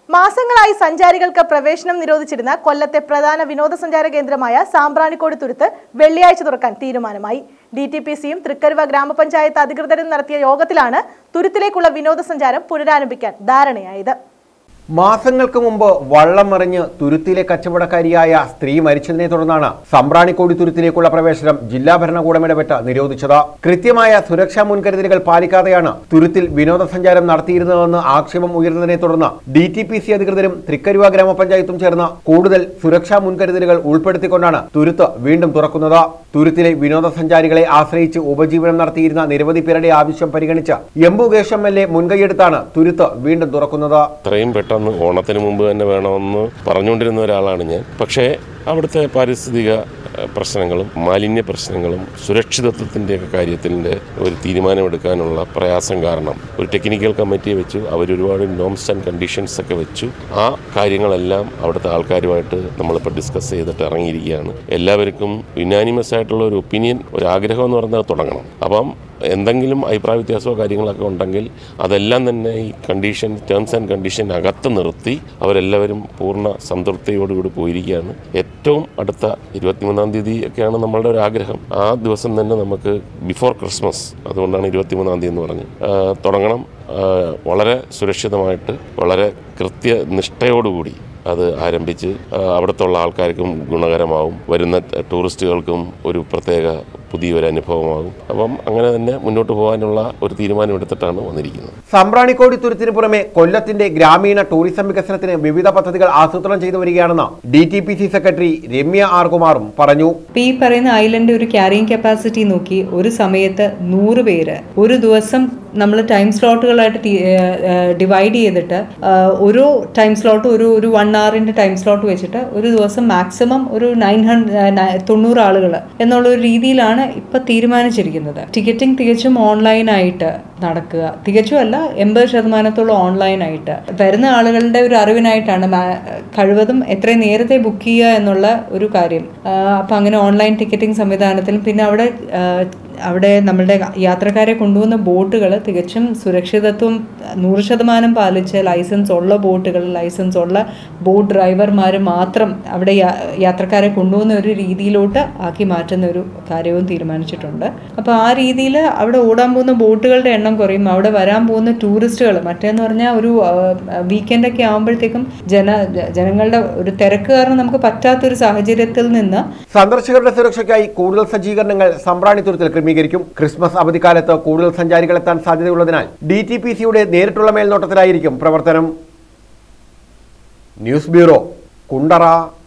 മാസങ്ങളായി സഞ്ചാരികൾക്ക് പ്രവേശനം നിരോധിച്ചിരുന്ന കൊല്ലത്തെ പ്രധാന വിനോദസഞ്ചാര കേന്ദ്രമായ സാമ്പ്രാണിക്കോട് തുരുത്ത് വെള്ളിയാഴ്ച തുറക്കാൻ തീരുമാനമായി ഡി ടി പി സിയും തൃക്കരുവ ഗ്രാമപഞ്ചായത്ത് അധികൃതരും നടത്തിയ യോഗത്തിലാണ് തുരുത്തിലേക്കുള്ള വിനോദസഞ്ചാരം പുനരാരംഭിക്കാൻ ധാരണയായത് മാസങ്ങൾക്ക് മുമ്പ് വള്ളം മറിഞ്ഞ് തുരുത്തിലെ കച്ചവടക്കാരിയായ സ്ത്രീ മരിച്ചതിനെ തുടർന്നാണ് സമ്പ്രാണിക്കോടി തുരുത്തിലേക്കുള്ള പ്രവേശനം ജില്ലാ ഭരണകൂടം ഇടപെട്ട് നിരോധിച്ചത് കൃത്യമായ സുരക്ഷാ മുൻകരുതലുകൾ പാലിക്കാതെയാണ് തുരുത്തിൽ വിനോദസഞ്ചാരം നടത്തിയിരുന്നതെന്ന് ആക്ഷേപം ഉയർന്നതിനെ തുടർന്ന് ഡി ടി പി സി അധികൃതരും തൃക്കരുവ ഗ്രാമപഞ്ചായത്തും ചേർന്ന് കൂടുതൽ സുരക്ഷാ മുൻകരുതലുകൾ ഉൾപ്പെടുത്തിക്കൊണ്ടാണ് തുരുത്ത് വീണ്ടും തുറക്കുന്നത് തുരുത്തിലെ വിനോദസഞ്ചാരികളെ ആശ്രയിച്ച് ഉപജീവനം നടത്തിയിരുന്ന നിരവധി പേരുടെ ആവശ്യം പരിഗണിച്ച് എംബു ഗേഷം എൽ എ മുൻകൈയെടുത്താണ് തുരുത്ത് വീണ്ടും തുറക്കുന്നത് എത്രയും പെട്ടെന്ന് ഓണത്തിന് മുമ്പ് തന്നെ വേണമെന്ന് പറഞ്ഞുകൊണ്ടിരുന്ന ഒരാളാണ് ഞാൻ പക്ഷേ അവിടുത്തെ പാരിസ്ഥിതിക ഏഹ്, പ്രശ്നങ്ങളും മാലിന്യ പ്രശ്നങ്ങളും സുരക്ഷിതത്വത്തിൻ്റെയൊക്കെ കാര്യത്തിൻ്റെ ഒരു തീരുമാനമെടുക്കാനുള്ള പ്രയാസം കാരണം ഒരു ടെക്നിക്കൽ കമ്മിറ്റിയെ വെച്ചു അവരൊരുപാട് നോംസ് ആൻഡ് കണ്ടീഷൻസ് ഒക്കെ വെച്ചു ആ കാര്യങ്ങളെല്ലാം അവിടുത്തെ ആൾക്കാരുമായിട്ട് നമ്മളിപ്പോൾ ഡിസ്കസ് ചെയ്തിട്ട് ഇറങ്ങിയിരിക്കുകയാണ് എല്ലാവർക്കും യുനാനിമസ് ആയിട്ടുള്ള ഒരു ഒപ്പീനിയൻ ഒരു ആഗ്രഹം എന്ന് പറഞ്ഞാൽ തുടങ്ങണം അപ്പം എന്തെങ്കിലും അഭിപ്രായ വ്യത്യാസമോ കാര്യങ്ങളൊക്കെ ഉണ്ടെങ്കിൽ അതെല്ലാം തന്നെ ഈ കണ്ടീഷൻ ടേംസ് ആൻഡ് കണ്ടീഷൻ അകത്ത് നിർത്തി അവരെല്ലാവരും പൂർണ്ണ സംതൃപ്തിയോടുകൂടി പോയിരിക്കുകയാണ് ഏറ്റവും അടുത്ത ഇരുപത്തിമൂന്നാം തീയതി ഒക്കെയാണ് നമ്മളുടെ ഒരു ആഗ്രഹം ആ ദിവസം തന്നെ നമുക്ക് ബിഫോർ ക്രിസ്മസ് അതുകൊണ്ടാണ് ഇരുപത്തിമൂന്നാം തീയതി എന്ന് പറഞ്ഞ് ആ, തുടങ്ങണം ആ, വളരെ സുരക്ഷിതമായിട്ട് വളരെ കൃത്യനിഷ്ഠയോടുകൂടി അത് ആരംഭിച്ച് ആ, അവിടുത്തുള്ള ആൾക്കാർക്കും ഗുണകരമാവും വരുന്ന ടൂറിസ്റ്റുകൾക്കും ഒരു പ്രത്യേക പുതിയൊരു അനുഭവമാകും അപ്പം അങ്ങനെ തന്നെ മുന്നോട്ട് പോകാനുള്ള ഒരു തീരുമാനമെടുത്തിട്ടാണ് വന്നിരിക്കുന്നത് സമ്പ്രാണിക്കോടി തുരുത്തിന് പുറമെ കൊല്ലത്തിന്റെ ഗ്രാമീണ ടൂറിസം വികസനത്തിന് വിവിധ പദ്ധതികൾ ആസൂത്രണം ചെയ്തു വരികയാണെന്ന് D T P C secretary Ramya R കുമാറും പറഞ്ഞു ഇപ്പം ഈ പറയുന്ന ഐലൻഡ് ഒരു ക്യാരിങ് കപ്പാസിറ്റി നോക്കി ഒരു സമയത്ത് നൂറ് പേര് ഒരു ദിവസം നമ്മൾ ടൈം സ്ലോട്ടുകളായിട്ട് ഡിവൈഡ് ചെയ്തിട്ട് ആ, ഓരോ ടൈം സ്ലോട്ട് ഒരു ഒരു വൺ അവറിൻ്റെ ടൈം സ്ലോട്ട് വെച്ചിട്ട് ഒരു ദിവസം മാക്സിമം ഒരു നയൻ ഹൺഡ്രഡ് തൊണ്ണൂറ് ആളുകൾ എന്നുള്ള ഒരു രീതിയിലാണ് ഇപ്പം തീരുമാനിച്ചിരിക്കുന്നത് ടിക്കറ്റിംഗ് തികച്ചും ഓൺലൈനായിട്ട് നടക്കുക തികച്ചും അല്ല എൺപത് ശതമാനത്തോളം ഓൺലൈനായിട്ട് വരുന്ന ആളുകളുടെ ഒരു അറിവിനായിട്ടാണ് മാ- കഴിവതും എത്രയും നേരത്തെ ബുക്ക് ചെയ്യുക എന്നുള്ള ഒരു കാര്യം അപ്പം അങ്ങനെ ഓൺലൈൻ ടിക്കറ്റിംഗ് സംവിധാനത്തിലും പിന്നെ അവിടെ ആ, അവിടെ നമ്മളുടെ യാത്രക്കാരെ കൊണ്ടുപോകുന്ന ബോട്ടുകൾ തികച്ചും സുരക്ഷിതത്വം നൂറ് ശതമാനം പാലിച്ച് ലൈസൻസ് ഉള്ള ബോട്ടുകൾ ലൈസൻസ് ഉള്ള ബോട്ട് ഡ്രൈവർമാർ മാത്രം അവിടെ യാ- യാത്രക്കാരെ കൊണ്ടുപോകുന്ന ഒരു രീതിയിലോട്ട് ആക്കി മാറ്റുന്ന ഒരു കാര്യവും തീരുമാനിച്ചിട്ടുണ്ട് അപ്പോൾ ആ രീതിയിൽ അവിടെ ഓടാൻ പോകുന്ന ബോട്ടുകളുടെ എണ്ണം കുറയും അവിടെ വരാൻ പോകുന്ന ടൂറിസ്റ്റുകൾ മറ്റേന്ന് പറഞ്ഞാൽ ഒരു വീക്കെൻഡൊക്കെ ആകുമ്പോഴത്തേക്കും ജന ജനങ്ങളുടെ ഒരു തിരക്ക് കാരണം നമുക്ക് പറ്റാത്തൊരു സാഹചര്യത്തിൽ നിന്ന് സന്ദർശകരുടെ സുരക്ഷയ്ക്കായി കൂടുതൽ സജ്ജീകരണങ്ങൾ സമ്പ്രാണിത്തുരത്തിൽ ക്രമീകരിക്കും ക്രിസ്മസ് അവധിക്കാലത്ത് കൂടുതൽ സഞ്ചാരികൾ എത്താൻ സാധ്യതയുള്ളതിനാൽ ഡി ടി പി സിയുടെ നേരിട്ടുള്ള മേൽനോട്ടത്തിലായിരിക്കും പ്രവർത്തനം ന്യൂസ് ബ്യൂറോ കുണ്ടറ